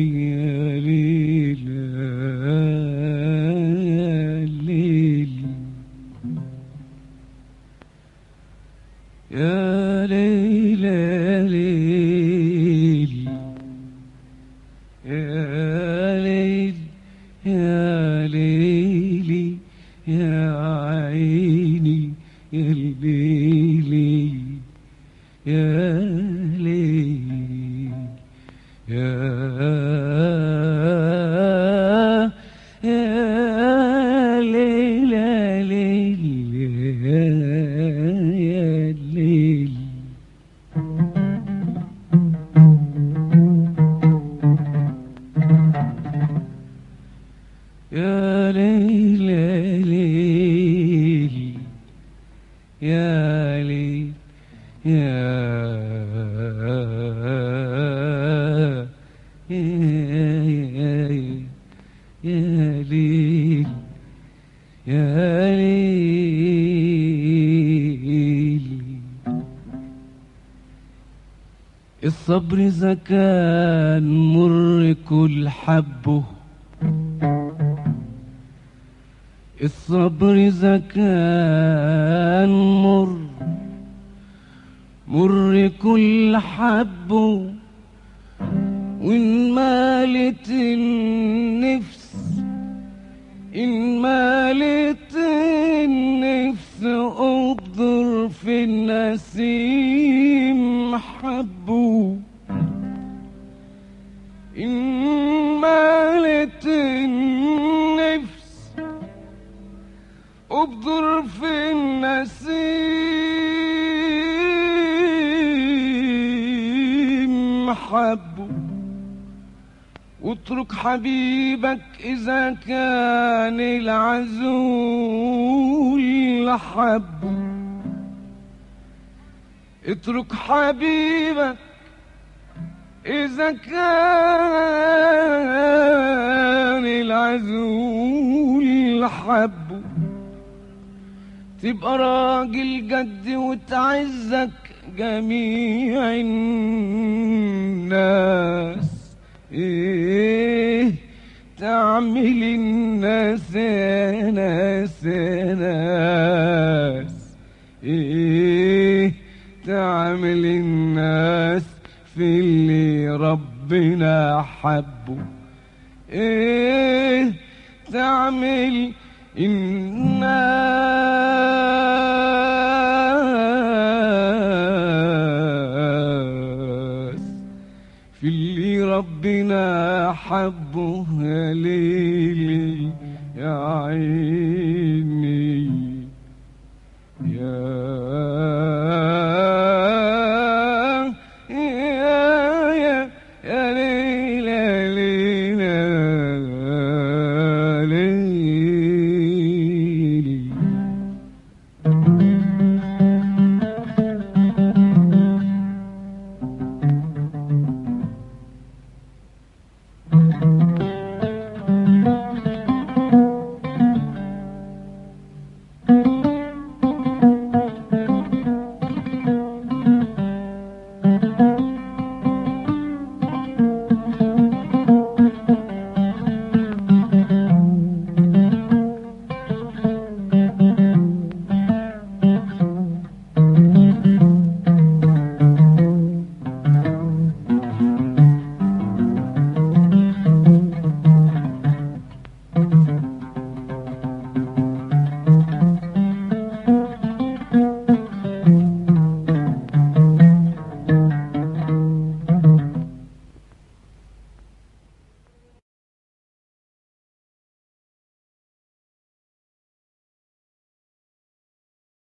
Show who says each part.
Speaker 1: يا ليل يا ليل يا ليل يا ليل يا ليل يا ليلي يا عيني يا ليلي يا ليل يا يا ليل يا ليل يا ليل يا ليل يا ليل يا ليل يا يا يا ليل يا ليل الصبر إذا كان مر كل حبه الصبر إذا كان مر مر كل حبه وإن مالت النفس إن مالت النفس أقدر في النسيم حبه إن مالت النفس أبدر في النسيم حبه واترك حبيبك إذا كان العزول حبه اترك حبيبك إذا كان العزول حبه تبقى راجل جد وتعزك جميع الناس ايه تعمل الناس يا ناس يا ناس ايه تعمل الناس في اللي ربنا حبه ايه تعمل الناس في اللي ربنا حبه يا ليلي يا عيني يا